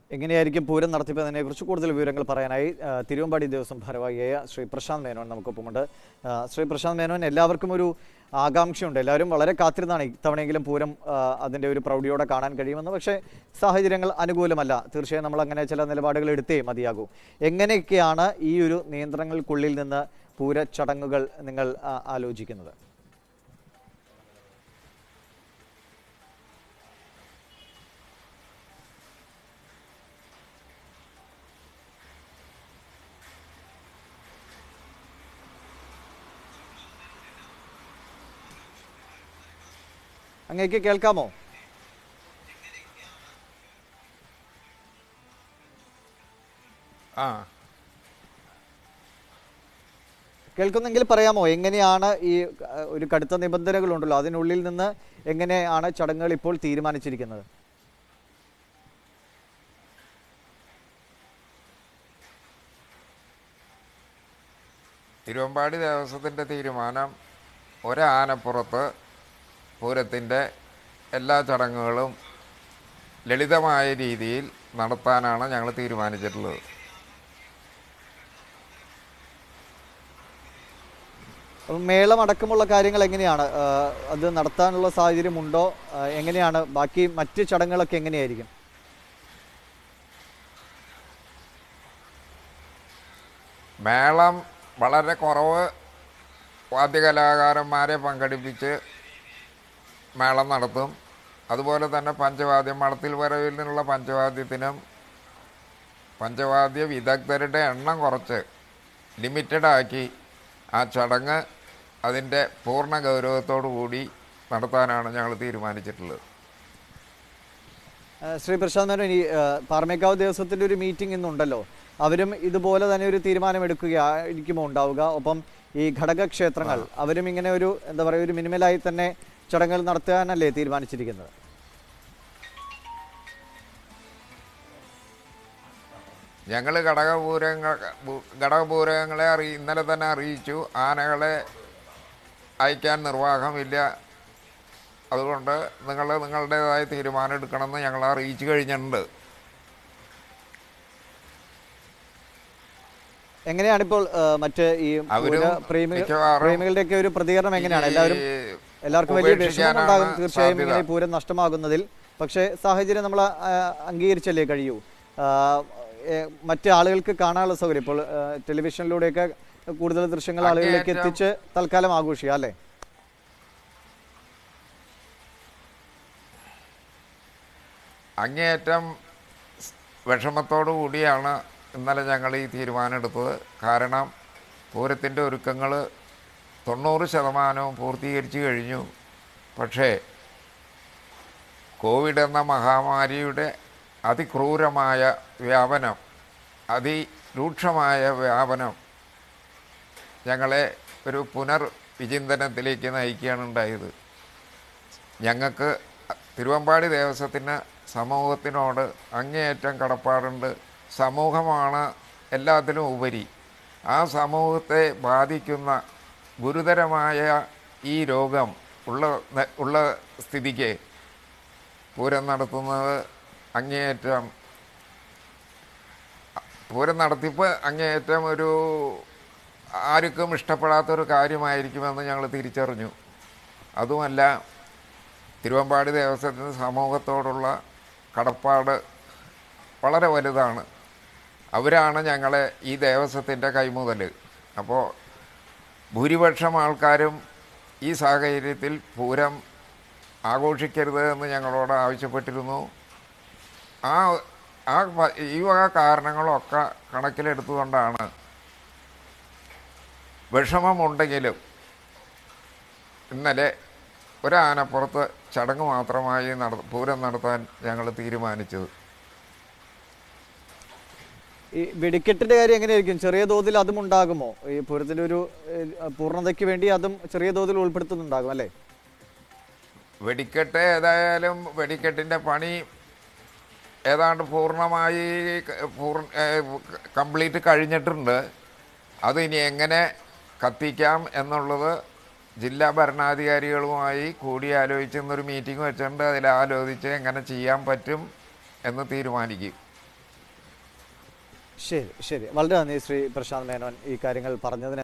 എങ്ങനെയായിരിക്കും പൂരം നടത്തിപ്പതിനെ കുറിച്ച് കൂടുതൽ വിവരങ്ങൾ പറയാനായി ആ, തിരുവമ്പാടി ദേവസ്വം ഭാരവാഹിയായ ശ്രീ പ്രശാന്ത് മേനോൻ നമുക്കൊപ്പമുണ്ട് ആ, ശ്രീ പ്രശാന്ത് മേനോൻ എല്ലാവർക്കും ഒരു ആകാംക്ഷയുണ്ട് എല്ലാവരും വളരെ കാത്തിരുന്നാണ് ഇത്തവണയെങ്കിലും പൂരം ആ, അതിൻ്റെ ഒരു പ്രൗഢിയോടെ കാണാൻ കഴിയുമെന്ന് പക്ഷേ സാഹചര്യങ്ങൾ അനുകൂലമല്ല തീർച്ചയായും നമ്മൾ അങ്ങനെ ചില നിലപാടുകൾ എടുത്തേ മതിയാകൂ എങ്ങനെയൊക്കെയാണ് ഈ ഒരു നിയന്ത്രണങ്ങൾക്കുള്ളിൽ നിന്ന് പൂര ചടങ്ങുകൾ നിങ്ങൾ ആ, ആലോചിക്കുന്നത് അങ്ങേക്ക് കേൾക്കാമോ ആ കേൾക്കുന്നെങ്കിൽ പറയാമോ എങ്ങനെയാണ് ഈ ആ, ഒരു കടുത്ത നിബന്ധനകളുണ്ടല്ലോ അതിനുള്ളിൽ നിന്ന് എങ്ങനെയാണ് ചടങ്ങുകൾ ഇപ്പോൾ തീരുമാനിച്ചിരിക്കുന്നത് തിരുവമ്പാടി ദേവസ്വത്തിൻ്റെ തീരുമാനം ഒരാനപ്പുറത്ത് പൂരത്തിൻ്റെ എല്ലാ ചടങ്ങുകളും ലളിതമായ രീതിയിൽ നടത്താനാണ് ഞങ്ങൾ തീരുമാനിച്ചിട്ടുള്ളത് അപ്പം മേളം അടക്കമുള്ള കാര്യങ്ങൾ എങ്ങനെയാണ് ആ, അത് നടത്താനുള്ള സാഹചര്യമുണ്ടോ ആ, എങ്ങനെയാണ് ബാക്കി മറ്റ് ചടങ്ങുകളൊക്കെ എങ്ങനെയായിരിക്കും മേളം വളരെ കുറവ് വാദ്യകലാകാരന്മാരെ പങ്കെടുപ്പിച്ച് മേളം നടത്തും അതുപോലെ തന്നെ പഞ്ചവാദ്യം മഠത്തിൽ വരവിൽ നിന്നുള്ള പഞ്ചവാദ്യത്തിനും പഞ്ചവാദ്യ വിദഗ്ധരുടെ എണ്ണം കുറച്ച് ലിമിറ്റഡ് ആക്കി ആ ചടങ്ങ് അതിൻ്റെ പൂർണ്ണ ഗൗരവത്തോടു കൂടി നടത്താനാണ് ഞങ്ങൾ തീരുമാനിച്ചിട്ടുള്ളത് ആ, ശ്രീ പ്രശാന്ത് മേനോൻ ഈ ആ, പാറമേക്കാവ് ദേവസ്വത്തിന്റെ ഒരു മീറ്റിംഗ് ഇന്നുണ്ടല്ലോ അവരും ഇതുപോലെ തന്നെ ഒരു തീരുമാനം എടുക്കുകയായിരിക്കുമോ ഉണ്ടാവുക ഒപ്പം ഈ ഘടകക്ഷേത്രങ്ങൾ അവരും ഇങ്ങനെ ഒരു എന്താ പറയുക ഒരു മിനിമലായി തന്നെ ചടങ്ങുകൾ നടത്താനല്ലേ തീരുമാനിച്ചിരിക്കുന്നത് ഞങ്ങൾ ഘടകപൂരങ്ങൾ ഭൂ- ഘടകപൂരങ്ങളെ അറിയി ഇന്നലെ തന്നെ അറിയിച്ചു ആനകളെ അയക്കാൻ നിർവാഹമില്ല അതുകൊണ്ട് നിങ്ങൾ നിങ്ങളുടേതായ തീരുമാനം എടുക്കണമെന്ന് ഞങ്ങൾ അറിയിച്ചു കഴിഞ്ഞിട്ടുണ്ട് എങ്ങനെയാണ് ഇപ്പോൾ ആ, മറ്റ് ഈ അവരും പൂര പ്രേമികൾ മിക്കവാറും പ്രേമികളുടെയൊക്കെ ഒരു പ്രതികരണം എങ്ങനെയാണ് എല്ലാവരും ഈ എല്ലാവർക്കും വലിയ വിഷമം ഉപേക്ഷിക്കാനാണ് ഉണ്ടാകും തീർച്ചയായും സാധ്യത. ഇങ്ങനെ ഈ പൂരം നഷ്ടമാകുന്നതിൽ പക്ഷേ സാഹചര്യം നമ്മൾ ആ, അംഗീകരിച്ചല്ലേ കഴിയൂ ആ, ഏ, മറ്റ് ആളുകൾക്ക് കാണാനുള്ള സൗകര്യം ഇപ്പോൾ ആ, ടെലിവിഷനിലൂടെയൊക്കെ കൂടുതൽ ദൃശ്യങ്ങൾ ആളുകളിലേക്ക് അങ്ങേയറ്റം- എത്തിച്ച് തൽക്കാലം ആഘോഷിക്കുക അല്ലേ അങ്ങേയറ്റം വിഷമത്തോടു കൂടിയാണ് ഇന്നലെ ഞങ്ങൾ ഈ തീരുമാനം എടുത്തത് കാരണം പൂരത്തിൻ്റെ ഒരുക്കങ്ങൾ തൊണ്ണൂറ് ശതമാനവും പൂർത്തീകരിച്ചു കഴിഞ്ഞു പക്ഷേ കോവിഡ് എന്ന മഹാമാരിയുടെ അതിക്രൂരമായ വ്യാപനം അതിരൂക്ഷമായ വ്യാപനം ഞങ്ങളെ ഒരു പുനർ വിചിന്തനത്തിലേക്ക് നയിക്കുകയാണ് ഉണ്ടായത് ഞങ്ങൾക്ക് തിരുവമ്പാടി ദേവസ്വത്തിന് സമൂഹത്തിനോട് അങ്ങേയറ്റം കടപ്പാടുണ്ട് സമൂഹമാണ് എല്ലാത്തിലും ഉപരി ആ സമൂഹത്തെ ബാധിക്കുന്ന ഗുരുതരമായ ഈ രോഗം ഉള്ള ഉള്ള സ്ഥിതിക്ക് പൂരം നടത്തുന്നത് അങ്ങേയറ്റം പൂരം നടത്തിപ്പ് അങ്ങേയറ്റം ഒരു ആർക്കും ഇഷ്ടപ്പെടാത്തൊരു കാര്യമായിരിക്കുമെന്ന് ഞങ്ങൾ തിരിച്ചറിഞ്ഞു അതുമല്ല തിരുവമ്പാടി ദേവസ്വത്തിന് സമൂഹത്തോടുള്ള കടപ്പാട് വളരെ വലുതാണ് അവരാണ് ഞങ്ങളെ ഈ ദേവസ്വത്തിൻ്റെ കൈമുതൽ അപ്പോൾ ഭൂരിപക്ഷം ആൾക്കാരും ഈ സാഹചര്യത്തിൽ പൂരം ആഘോഷിക്കരുത് എന്ന് ഞങ്ങളോട് ആവശ്യപ്പെട്ടിരുന്നു ആ ആ വ- ഈ വക കാരണങ്ങളൊക്കെ കണക്കിലെടുത്തുകൊണ്ടാണ് വിഷമമുണ്ടെങ്കിലും ഇന്നലെ ഒരാനപ്പുറത്ത് ചടങ്ങ് മാത്രമായി നട പൂരം നടത്താൻ ഞങ്ങൾ തീരുമാനിച്ചത് ഈ വെടിക്കെട്ടിന്റെ കാര്യം എങ്ങനെയായിരിക്കും ചെറിയ തോതിൽ അതും ഉണ്ടാകുമോ ഈ പൂരത്തിന്റെ ഒരു ഏ, പൂർണ്ണതയ്ക്ക് വേണ്ടി അതും ചെറിയ തോതിൽ ഉൾപ്പെടുത്തുന്നുണ്ടാകും അല്ലേ വെടിക്കെട്ട് ഏതായാലും വെടിക്കെട്ടിൻ്റെ പണി ഏതാണ്ട് പൂർണ്ണമായി പൂർ കംപ്ലീറ്റ് കഴിഞ്ഞിട്ടുണ്ട് അത് ഇനി എങ്ങനെ കത്തിക്കാം എന്നുള്ളത് ജില്ലാ ഭരണാധികാരികളുമായി കൂടിയാലോചിച്ച് ഇന്നൊരു മീറ്റിംഗ് വെച്ചിട്ടുണ്ട് അതിൽ ആലോചിച്ച് എങ്ങനെ ചെയ്യാൻ പറ്റും എന്ന് തീരുമാനിക്കും ശരി ശരി വളരെ നന്ദി ശ്രീ പ്രശാന്ത് മേനോൻ ഈ കാര്യങ്ങൾ പറഞ്ഞതിന്